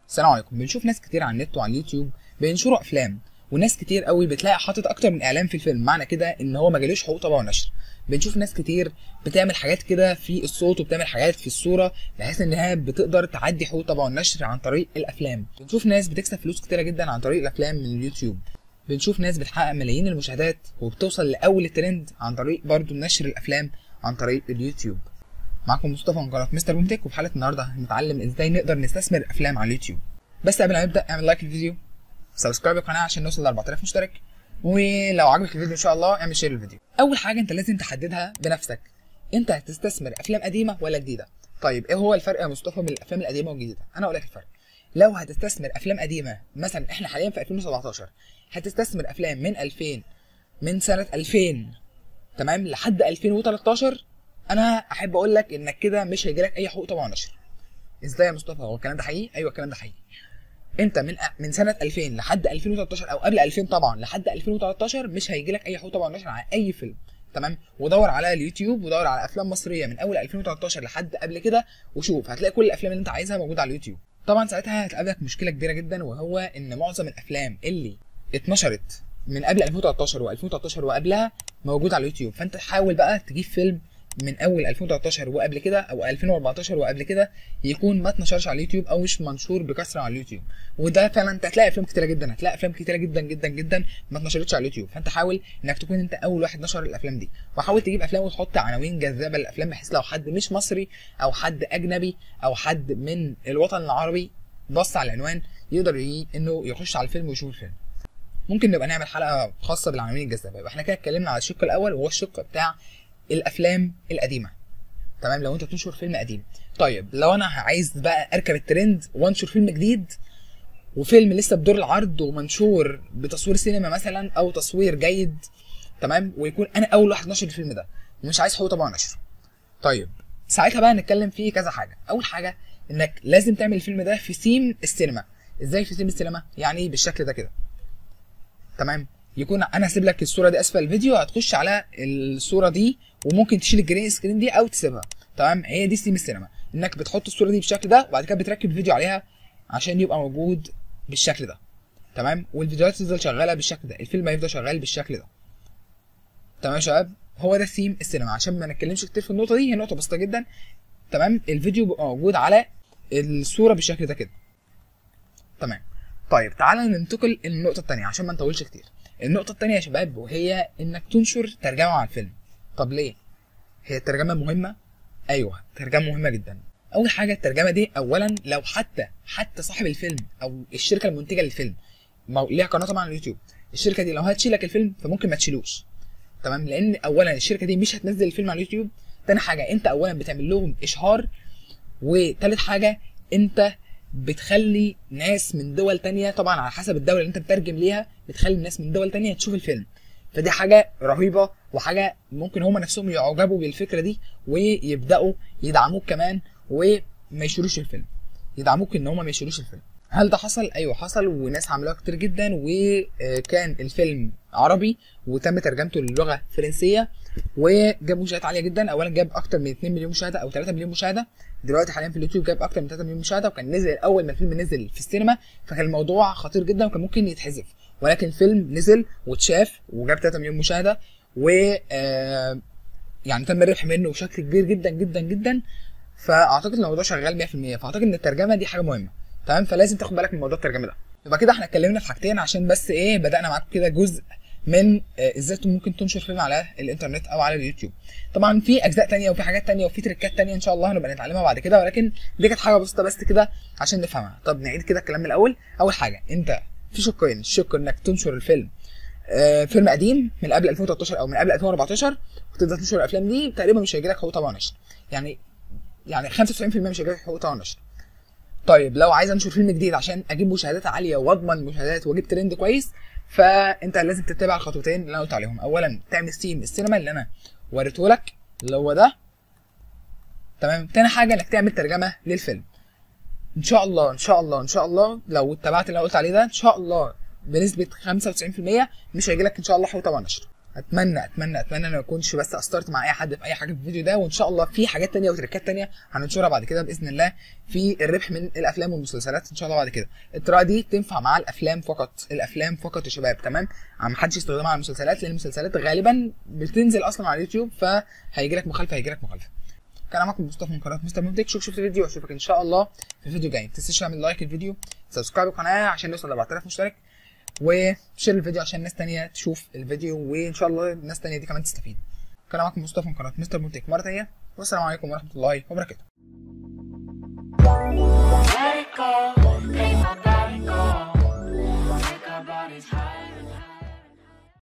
السلام عليكم بنشوف ناس كتير على النت وعلى اليوتيوب بينشروا افلام وناس كتير قوي بتلاقي حاطط اكتر من اعلان في الفيلم معنى كده ان هو ما جالوش حقوق طبع ونشر بنشوف ناس كتير بتعمل حاجات كده في الصوت وبتعمل حاجات في الصوره بحيث انها بتقدر تعدي حقوق طبع والنشر عن طريق الافلام بنشوف ناس بتكسب فلوس كتيره جدا عن طريق الافلام من اليوتيوب بنشوف ناس بتحقق ملايين المشاهدات وبتوصل لاول الترند عن طريق برضو نشر الافلام عن طريق اليوتيوب معاكم مصطفى من قناه مستر بومتك وفي حلقه النهارده هنتعلم ازاي نقدر نستثمر افلام على اليوتيوب بس قبل ما نبدا اعمل لايك للفيديو سبسكرايب القناه عشان نوصل ل 4000 مشترك ولو عجبك الفيديو ان شاء الله اعمل شير للفيديو اول حاجه انت لازم تحددها بنفسك انت هتستثمر افلام قديمه ولا جديده طيب ايه هو الفرق يا مصطفى بين الافلام القديمه والجديده انا اقول لك الفرق لو هتستثمر افلام قديمه مثلا احنا حاليا في 2017 هتستثمر افلام من 2000 من سنه 2000 تمام لحد 2013 انا احب اقول لك انك كده مش هيجيلك اي حقوق طبعا نشر ازاي يا مصطفى هو الكلام ده حقيقي ايوه الكلام ده حقيقي انت من من سنه 2000 لحد 2013 او قبل 2000 طبعا لحد 2013 مش هيجي لك اي حقوق طبعا نشر على اي فيلم تمام ودور على اليوتيوب ودور على افلام مصريه من اول 2013 لحد قبل كده وشوف هتلاقي كل الافلام اللي انت عايزها موجوده على اليوتيوب طبعا ساعتها هتقابلك مشكله كبيره جدا وهو ان معظم الافلام اللي اتنشرت من قبل 2013 و2013 وقبلها موجود على اليوتيوب فانت حاول بقى تجيب فيلم من اول 2013 وقبل كده او 2014 وقبل كده يكون ما اتنشرش على اليوتيوب او مش منشور بكثره على اليوتيوب وده فعلا انت هتلاقي افلام كتيره جدا هتلاقي افلام كتيره جدا جدا جدا ما اتنشرتش على اليوتيوب فانت حاول انك تكون انت اول واحد نشر الافلام دي وحاول تجيب افلام وتحط عناوين جذابه للافلام بحيث لو حد مش مصري او حد اجنبي او حد من الوطن العربي بص على العنوان يقدر ي... انه يخش على الفيلم ويشوف الفيلم ممكن نبقى نعمل حلقه خاصه بالعناوين الجذابه يبقى احنا كده اتكلمنا على الشق الاول وهو الشق بتاع الافلام القديمه تمام لو انت بتنشر فيلم قديم طيب لو انا عايز بقى اركب الترند وانشر فيلم جديد وفيلم لسه بدور العرض ومنشور بتصوير سينما مثلا او تصوير جيد تمام ويكون انا اول واحد نشر الفيلم ده ومش عايز حقوق طبعا نشر طيب ساعتها بقى نتكلم فيه كذا حاجه اول حاجه انك لازم تعمل الفيلم ده في ثيم السينما ازاي في ثيم السينما يعني بالشكل ده كده تمام يكون انا هسيب لك الصوره دي اسفل الفيديو هتخش على الصوره دي وممكن تشيل الجرين سكرين دي او تسيبها تمام هي دي ستيم السينما انك بتحط الصوره دي بالشكل ده وبعد كده بتركب الفيديو عليها عشان يبقى موجود بالشكل ده تمام والفيديوهات تفضل شغاله بالشكل ده الفيلم هيفضل شغال بالشكل ده تمام يا شباب هو ده ثيم السينما عشان ما نتكلمش كتير في النقطه دي هي نقطه بسيطه جدا تمام الفيديو بيبقى موجود على الصوره بالشكل ده كده تمام طيب تعالى ننتقل للنقطه الثانيه عشان ما نطولش كتير النقطه الثانيه يا شباب وهي انك تنشر ترجمه على الفيلم طب ليه هي الترجمه مهمه ايوه ترجمه مهمه جدا اول حاجه الترجمه دي اولا لو حتى حتى صاحب الفيلم او الشركه المنتجه للفيلم ليها قناه طبعا على اليوتيوب الشركه دي لو هتشيل لك الفيلم فممكن ما تشيلوش تمام لان اولا الشركه دي مش هتنزل الفيلم على اليوتيوب تاني حاجه انت اولا بتعمل لهم اشهار وتالت حاجه انت بتخلي ناس من دول تانية طبعا على حسب الدوله اللي انت بترجم ليها بتخلي الناس من دول تانية تشوف الفيلم فدي حاجه رهيبه وحاجه ممكن هما نفسهم يعجبوا بالفكره دي ويبداوا يدعموك كمان وما يشيلوش الفيلم يدعموك ان هما ما يشيلوش الفيلم هل ده حصل ايوه حصل وناس عملوها كتير جدا وكان الفيلم عربي وتم ترجمته للغه الفرنسيه وجاب مشاهدات عاليه جدا اولا جاب اكتر من 2 مليون مشاهده او 3 مليون مشاهده دلوقتي حاليا في اليوتيوب جاب اكتر من 3 مليون مشاهده وكان نزل اول ما الفيلم نزل في السينما فكان الموضوع خطير جدا وكان ممكن يتحذف ولكن الفيلم نزل واتشاف وجاب 3 مليون مشاهده و يعني تم الربح منه بشكل كبير جدا جدا جدا فاعتقد الموضوع شغال 100% فاعتقد ان الترجمه دي حاجه مهمه تمام فلازم تاخد بالك من موضوع الترجمه ده يبقى كده احنا اتكلمنا في حاجتين عشان بس ايه بدانا معاكم كده جزء من ازاي ممكن تنشر فيلم على الانترنت او على اليوتيوب طبعا في اجزاء تانية وفي حاجات تانية وفي تريكات تانية ان شاء الله هنبقى نتعلمها بعد كده ولكن دي كانت حاجه بسيطه بس كده عشان نفهمها طب نعيد كده الكلام من الاول اول حاجه انت في شقين الشق انك تنشر الفيلم آه فيلم قديم من قبل 2013 او من قبل 2014 وتبدا تنشر الافلام دي تقريبا مش هيجي لك حقوق طبعا نشر يعني يعني 95% مش هيجي لك حقوق طبعا نشر طيب لو عايز انشر فيلم جديد عشان اجيب مشاهدات عاليه واضمن مشاهدات واجيب ترند كويس فانت لازم تتبع الخطوتين اللي انا قلت عليهم اولا تعمل ستيم السينما اللي انا وريته لك اللي هو ده تمام تاني حاجه انك تعمل ترجمه للفيلم ان شاء الله ان شاء الله ان شاء الله لو اتبعت اللي انا قلت عليه ده ان شاء الله بنسبه 95% مش هيجي لك ان شاء الله حقوق طبعا نشر اتمنى اتمنى اتمنى ان ما اكونش بس قصرت مع اي حد في اي حاجه في الفيديو ده وان شاء الله في حاجات تانية وتريكات تانية هننشرها بعد كده باذن الله في الربح من الافلام والمسلسلات ان شاء الله بعد كده الطريقه دي تنفع مع الافلام فقط الافلام فقط يا شباب تمام ما حدش يستخدمها على المسلسلات لان المسلسلات غالبا بتنزل اصلا على اليوتيوب فهيجي لك مخالفه هيجي لك مخالفه كان معاكم مصطفى من قناه مستر ممتك شوف شفت الفيديو واشوفك ان شاء الله في فيديو جاي ما تنساش تعمل لايك الفيديو سبسكرايب القناه عشان نوصل ل 4000 مشترك وشير الفيديو عشان ناس تانية تشوف الفيديو وان شاء الله الناس تانية دي كمان تستفيد كان معاكم مصطفى من قناه مستر مونتك مره تانية والسلام عليكم ورحمه الله وبركاته Let it go, make my body go. Make our bodies high.